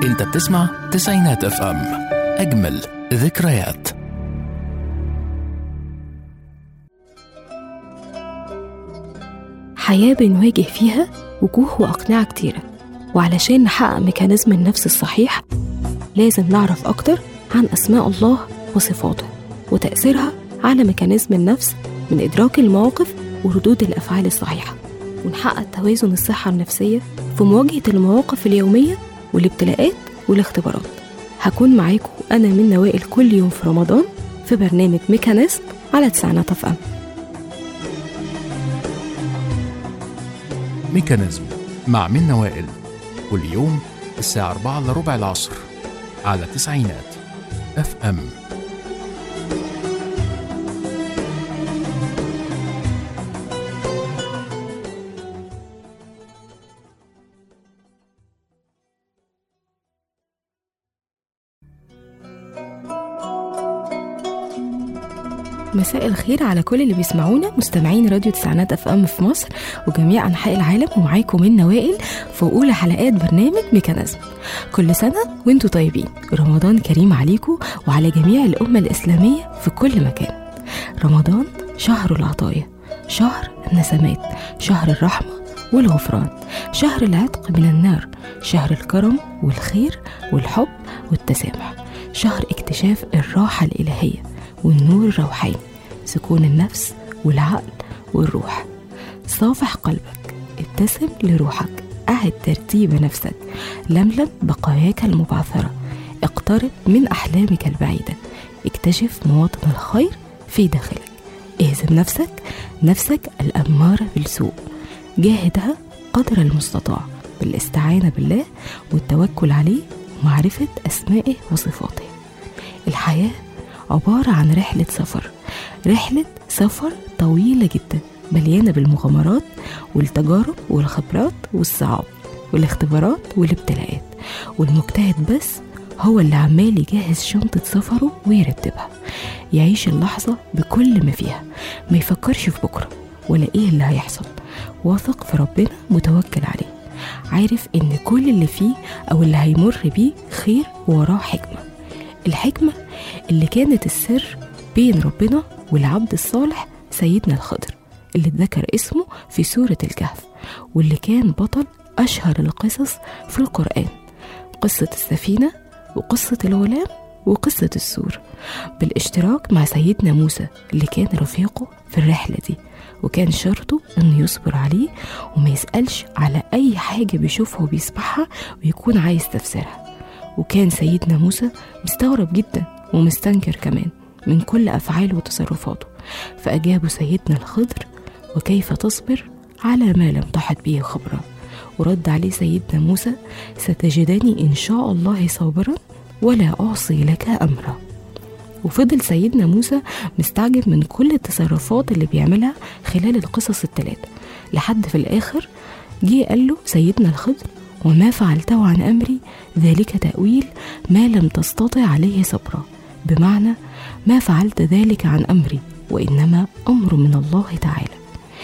انت بتسمع تسعينات اف ام اجمل ذكريات حياة بنواجه فيها وجوه وأقنعة كتيرة وعلشان نحقق ميكانيزم النفس الصحيح لازم نعرف أكتر عن أسماء الله وصفاته وتأثيرها على ميكانيزم النفس من إدراك المواقف وردود الأفعال الصحيحة ونحقق توازن الصحة النفسية في مواجهة المواقف اليومية والابتلاءات والاختبارات هكون معاكم أنا من نوائل كل يوم في رمضان في برنامج ميكانيزم على تسعينات اف ام ميكانيزم مع منى وائل كل يوم الساعة 4 إلا ربع العصر على تسعينات اف ام مساء الخير على كل اللي بيسمعونا مستمعين راديو تسعينات اف ام في مصر وجميع انحاء العالم ومعاكم من نوائل في اولى حلقات برنامج ميكانيزم كل سنه وانتم طيبين رمضان كريم عليكم وعلى جميع الامه الاسلاميه في كل مكان رمضان شهر العطايا شهر النسمات شهر الرحمه والغفران شهر العتق من النار شهر الكرم والخير والحب والتسامح شهر اكتشاف الراحه الالهيه والنور الروحاني سكون النفس والعقل والروح صافح قلبك ابتسم لروحك أعد ترتيب نفسك لملم بقاياك المبعثرة اقترب من أحلامك البعيدة اكتشف مواطن الخير في داخلك اهزم نفسك نفسك الأمارة بالسوء جاهدها قدر المستطاع بالاستعانة بالله والتوكل عليه ومعرفة أسمائه وصفاته الحياة عبارة عن رحلة سفر رحلة سفر طويلة جدا مليانة بالمغامرات والتجارب والخبرات والصعاب والاختبارات والابتلاءات والمجتهد بس هو اللي عمال يجهز شنطة سفره ويرتبها يعيش اللحظة بكل ما فيها ما يفكرش في بكرة ولا ايه اللي هيحصل واثق في ربنا متوكل عليه عارف ان كل اللي فيه او اللي هيمر بيه خير وراه حكمة الحكمة اللي كانت السر بين ربنا والعبد الصالح سيدنا الخضر اللي اتذكر اسمه في سورة الكهف واللي كان بطل أشهر القصص في القرآن قصة السفينة وقصة الغلام وقصة السور بالاشتراك مع سيدنا موسى اللي كان رفيقه في الرحلة دي وكان شرطه انه يصبر عليه وما يسألش على أي حاجة بيشوفها وبيسمعها ويكون عايز تفسيرها وكان سيدنا موسى مستغرب جدا ومستنكر كمان من كل أفعاله وتصرفاته فأجابه سيدنا الخضر وكيف تصبر على ما لم تحط به خبرة ورد عليه سيدنا موسى ستجدني إن شاء الله صابرا ولا أعصي لك أمرا وفضل سيدنا موسى مستعجب من كل التصرفات اللي بيعملها خلال القصص الثلاثة لحد في الآخر جه قال له سيدنا الخضر وما فعلته عن أمري ذلك تأويل ما لم تستطع عليه صبرا بمعنى ما فعلت ذلك عن أمري وإنما أمر من الله تعالى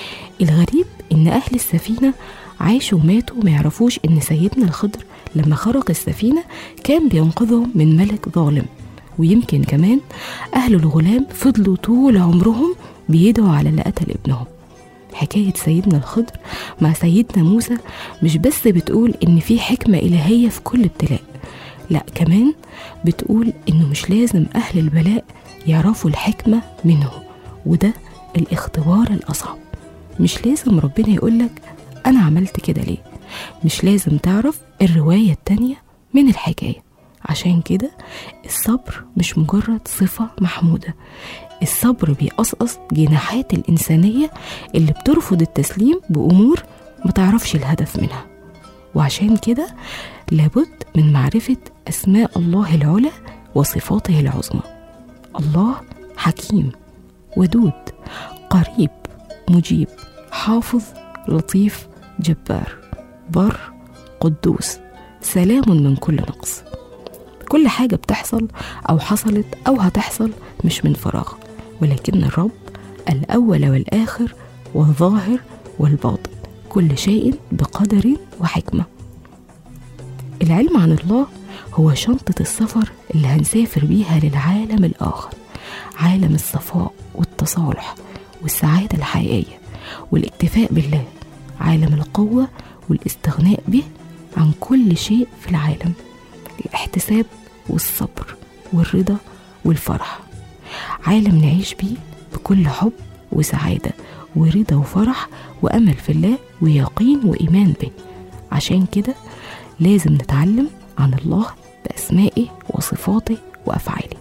الغريب إن أهل السفينة عاشوا وماتوا ما يعرفوش إن سيدنا الخضر لما خرق السفينة كان بينقذهم من ملك ظالم ويمكن كمان أهل الغلام فضلوا طول عمرهم بيدعوا على اللي قتل ابنهم حكاية سيدنا الخضر مع سيدنا موسى مش بس بتقول إن في حكمة إلهية في كل ابتلاء لا كمان بتقول إنه مش لازم أهل البلاء يعرفوا الحكمة منه وده الاختبار الأصعب مش لازم ربنا يقولك أنا عملت كده ليه مش لازم تعرف الرواية التانية من الحكاية عشان كده الصبر مش مجرد صفة محمودة الصبر بيقصقص جناحات الإنسانية اللي بترفض التسليم بأمور ما تعرفش الهدف منها وعشان كده لابد من معرفة أسماء الله العلى وصفاته العظمى الله حكيم ودود قريب مجيب حافظ لطيف جبار بر قدوس سلام من كل نقص كل حاجة بتحصل أو حصلت أو هتحصل مش من فراغ ولكن الرب الأول والآخر والظاهر والباطن كل شيء بقدر وحكمة العلم عن الله هو شنطة السفر اللي هنسافر بيها للعالم الآخر عالم الصفاء والتصالح والسعادة الحقيقية والاكتفاء بالله عالم القوة والاستغناء به عن كل شيء في العالم الاحتساب والصبر والرضا والفرح عالم نعيش بيه بكل حب وسعادة ورضا وفرح وأمل في الله ويقين وإيمان به عشان كده لازم نتعلم عن الله بأسمائه وصفاته وأفعاله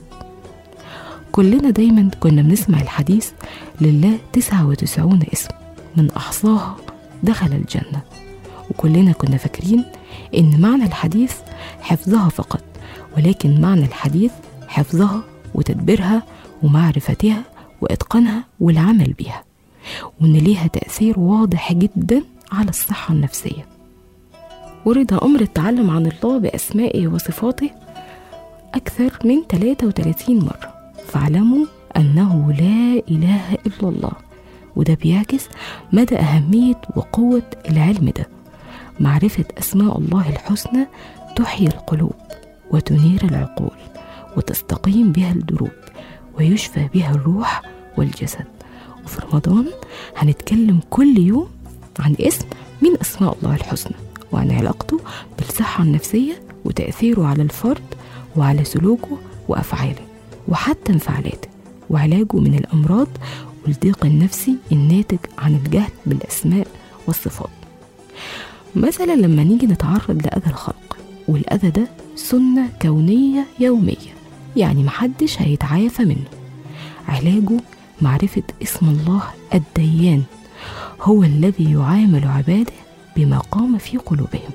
كلنا دايما كنا بنسمع الحديث لله تسعة وتسعون اسم من أحصاها دخل الجنة وكلنا كنا فاكرين إن معنى الحديث حفظها فقط ولكن معنى الحديث حفظها وتدبيرها ومعرفتها وإتقانها والعمل بها وإن ليها تأثير واضح جدا على الصحة النفسية ورد أمر التعلم عن الله بأسمائه وصفاته أكثر من 33 مرة فاعلموا أنه لا إله إلا الله وده بيعكس مدى أهمية وقوة العلم ده معرفة أسماء الله الحسنى تحيي القلوب وتنير العقول وتستقيم بها الدروب ويشفى بها الروح والجسد وفي رمضان هنتكلم كل يوم عن اسم من أسماء الله الحسنى وعن علاقته بالصحة النفسية وتأثيره على الفرد وعلى سلوكه وأفعاله وحتى انفعالاته وعلاجه من الأمراض والضيق النفسي الناتج عن الجهل بالأسماء والصفات مثلا لما نيجي نتعرض لأذى الخلق والأذى ده سنة كونية يومية يعني محدش هيتعافى منه علاجه معرفة اسم الله الديان هو الذي يعامل عباده بما قام في قلوبهم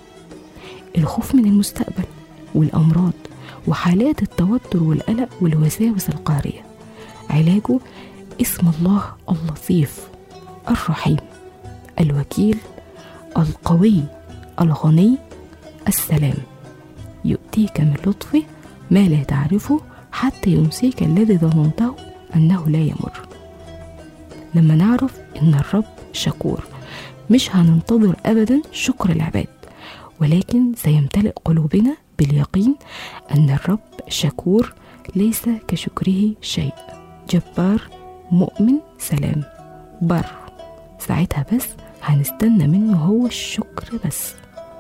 الخوف من المستقبل والأمراض وحالات التوتر والقلق والوساوس القهرية علاجه اسم الله اللطيف الرحيم الوكيل القوي الغني السلام يؤتيك من لطفه ما لا تعرفه حتى ينسيك الذي ظننته أنه لا يمر لما نعرف إن الرب شكور مش هننتظر أبدا شكر العباد ولكن سيمتلئ قلوبنا باليقين أن الرب شكور ليس كشكره شيء جبار مؤمن سلام بر ساعتها بس هنستنى منه هو الشكر بس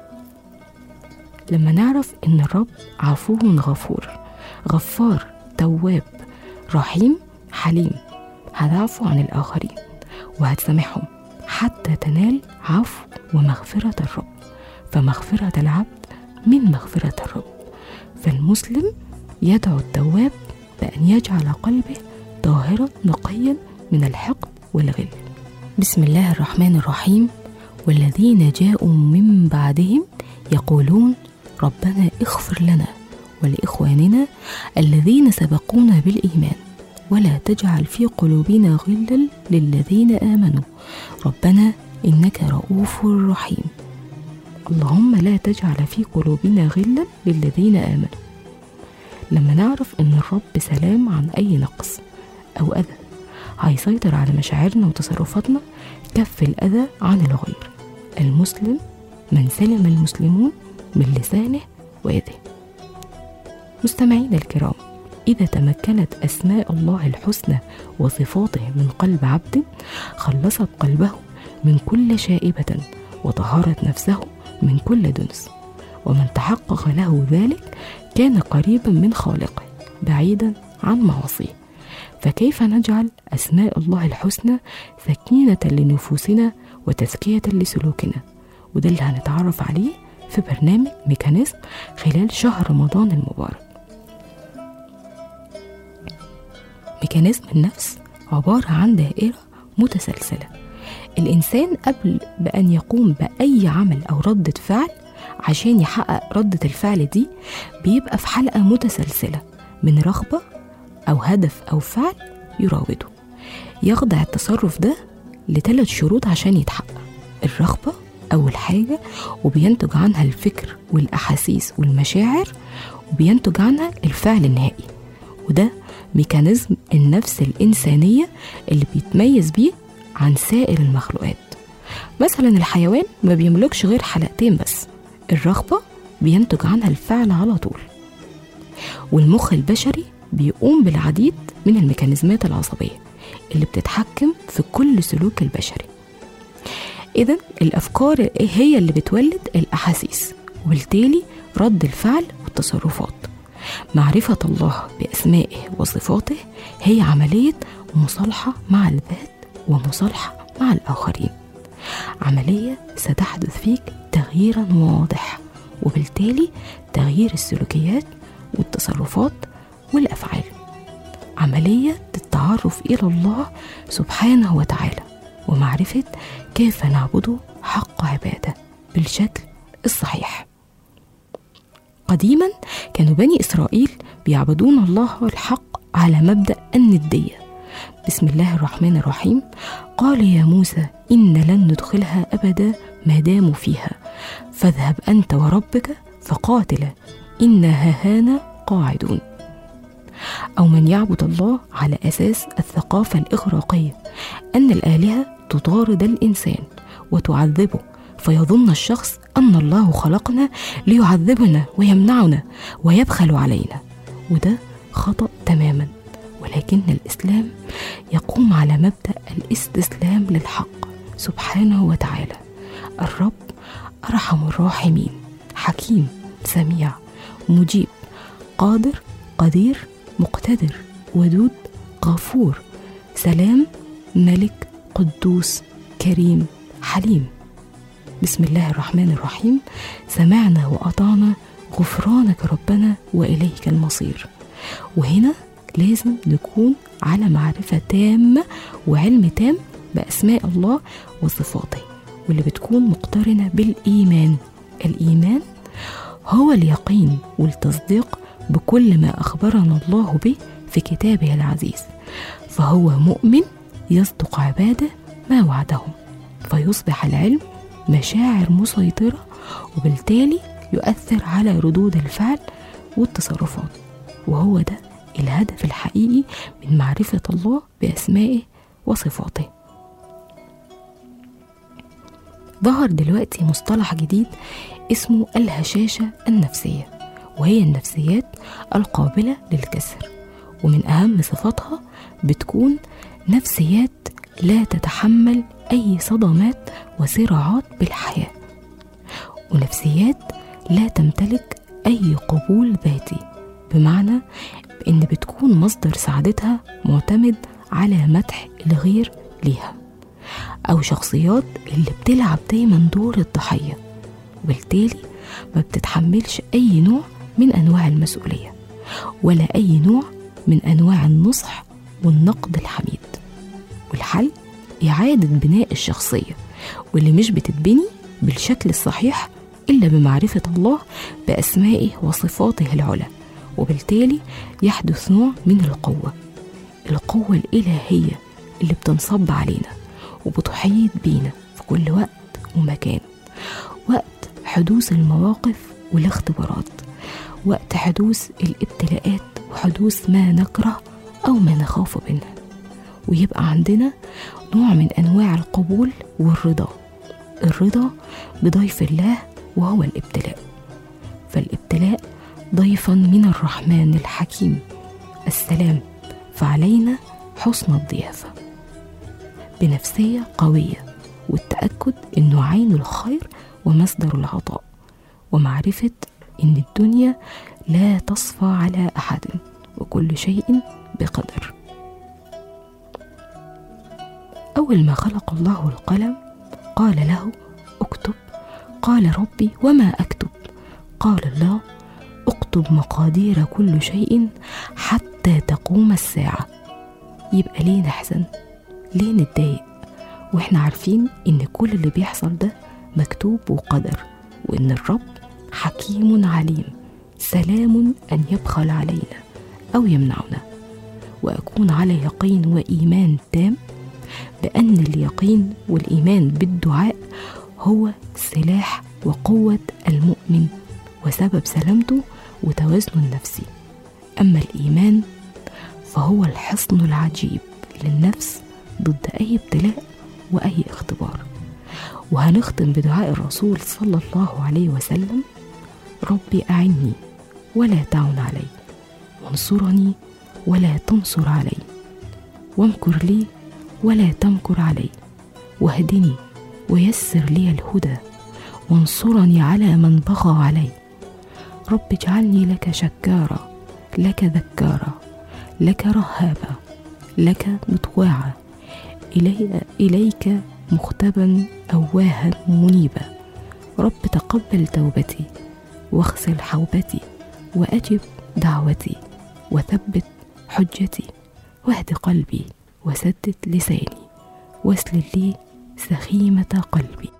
لما نعرف ان الرب عفو غفور غفار تواب رحيم حليم هتعفو عن الاخرين وهتسامحهم حتى تنال عفو ومغفرة الرب فمغفرة العبد من مغفرة الرب فالمسلم يدعو التواب بأن يجعل قلبه طاهرا نقيا من الحقد والغل بسم الله الرحمن الرحيم والذين جاءوا من بعدهم يقولون ربنا اغفر لنا ولإخواننا الذين سبقونا بالإيمان ولا تجعل في قلوبنا غلا للذين آمنوا ربنا إنك رؤوف رحيم اللهم لا تجعل في قلوبنا غلا للذين آمنوا لما نعرف إن الرب سلام عن أي نقص أو أذى هيسيطر على مشاعرنا وتصرفاتنا كف الأذى عن الغير المسلم من سلم المسلمون من لسانه ويده مستمعينا الكرام إذا تمكنت أسماء الله الحسنى وصفاته من قلب عبد خلصت قلبه من كل شائبة وطهرت نفسه من كل دنس ومن تحقق له ذلك كان قريبا من خالقه بعيدا عن معاصيه فكيف نجعل أسماء الله الحسنى سكينة لنفوسنا وتزكية لسلوكنا وده اللي هنتعرف عليه في برنامج ميكانيزم خلال شهر رمضان المبارك ميكانيزم النفس عبارة عن دائرة متسلسلة الإنسان قبل بأن يقوم بأي عمل أو ردة فعل عشان يحقق ردة الفعل دي بيبقى في حلقة متسلسلة من رغبة أو هدف أو فعل يراوده يخضع التصرف ده لثلاث شروط عشان يتحقق الرغبة أول حاجة وبينتج عنها الفكر والأحاسيس والمشاعر وبينتج عنها الفعل النهائي وده ميكانيزم النفس الإنسانية اللي بيتميز بيه عن سائر المخلوقات مثلا الحيوان ما بيملكش غير حلقتين بس الرغبة بينتج عنها الفعل على طول والمخ البشري بيقوم بالعديد من الميكانيزمات العصبية اللي بتتحكم في كل سلوك البشري إذا الأفكار هي اللي بتولد الأحاسيس وبالتالي رد الفعل والتصرفات معرفة الله بأسمائه وصفاته هي عملية مصالحة مع الذات ومصالحة مع الآخرين عملية ستحدث فيك تغييرا واضح وبالتالي تغيير السلوكيات والتصرفات والأفعال عملية التعرف إلى الله سبحانه وتعالى ومعرفة كيف نعبده حق عبادة بالشكل الصحيح قديما كانوا بني إسرائيل بيعبدون الله الحق على مبدأ الندية بسم الله الرحمن الرحيم قال يا موسى إن لن ندخلها أبدا ما داموا فيها فاذهب أنت وربك فقاتلا إنا هاهانا قاعدون أو من يعبد الله على أساس الثقافة الإغراقية أن الآلهة تطارد الإنسان وتعذبه فيظن الشخص أن الله خلقنا ليعذبنا ويمنعنا ويبخل علينا وده خطأ تماما ولكن الإسلام يقوم على مبدأ الاستسلام للحق سبحانه وتعالى الرب أرحم الراحمين حكيم سميع مجيب قادر قدير مقتدر ودود غفور سلام ملك قدوس كريم حليم بسم الله الرحمن الرحيم سمعنا وأطعنا غفرانك ربنا وإليك المصير وهنا لازم نكون على معرفة تامة وعلم تام بأسماء الله وصفاته واللي بتكون مقترنة بالإيمان الإيمان هو اليقين والتصديق بكل ما أخبرنا الله به في كتابه العزيز فهو مؤمن يصدق عباده ما وعدهم فيصبح العلم مشاعر مسيطرة وبالتالي يؤثر على ردود الفعل والتصرفات وهو ده الهدف الحقيقي من معرفة الله بأسمائه وصفاته ظهر دلوقتي مصطلح جديد اسمه الهشاشة النفسية وهي النفسيات القابلة للكسر ومن أهم صفاتها بتكون نفسيات لا تتحمل أي صدمات وصراعات بالحياة ونفسيات لا تمتلك أي قبول ذاتي بمعنى إن بتكون مصدر سعادتها معتمد على مدح الغير ليها أو شخصيات اللي بتلعب دايما دور الضحية وبالتالي ما بتتحملش أي نوع من أنواع المسؤولية ولا أي نوع من أنواع النصح والنقد الحميد والحل إعادة بناء الشخصية واللي مش بتتبني بالشكل الصحيح إلا بمعرفة الله بأسمائه وصفاته العلى وبالتالي يحدث نوع من القوة القوة الإلهية اللي بتنصب علينا وبتحيط بينا في كل وقت ومكان وقت حدوث المواقف والاختبارات وقت حدوث الابتلاءات وحدوث ما نكره أو ما نخاف منه ويبقى عندنا نوع من أنواع القبول والرضا الرضا بضيف الله وهو الابتلاء فالابتلاء ضيفا من الرحمن الحكيم السلام فعلينا حسن الضيافة بنفسية قوية والتأكد إنه عين الخير ومصدر العطاء ومعرفة إن الدنيا لا تصفى على أحد وكل شيء بقدر أول ما خلق الله القلم قال له اكتب قال ربي وما أكتب قال الله اكتب مقادير كل شيء حتى تقوم الساعة يبقى ليه نحزن ليه نتضايق واحنا عارفين ان كل اللي بيحصل ده مكتوب وقدر وان الرب حكيم عليم سلام ان يبخل علينا او يمنعنا واكون على يقين وايمان تام بان اليقين والايمان بالدعاء هو سلاح وقوه المؤمن وسبب سلامته وتوازنه النفسي اما الايمان فهو الحصن العجيب للنفس ضد اي ابتلاء واي اختبار وهنختم بدعاء الرسول صلى الله عليه وسلم ربي أعني ولا تعن علي وانصرني ولا تنصر علي وامكر لي ولا تمكر علي واهدني ويسر لي الهدى وانصرني على من بغى علي رب اجعلني لك شكارا لك ذكارا لك رهابا لك مطواعا إلي إليك مختبا أواها منيبا رب تقبل توبتي واغسل حوبتي وأجب دعوتي وثبت حجتي واهد قلبي وسدد لساني واسلل لي سخيمة قلبي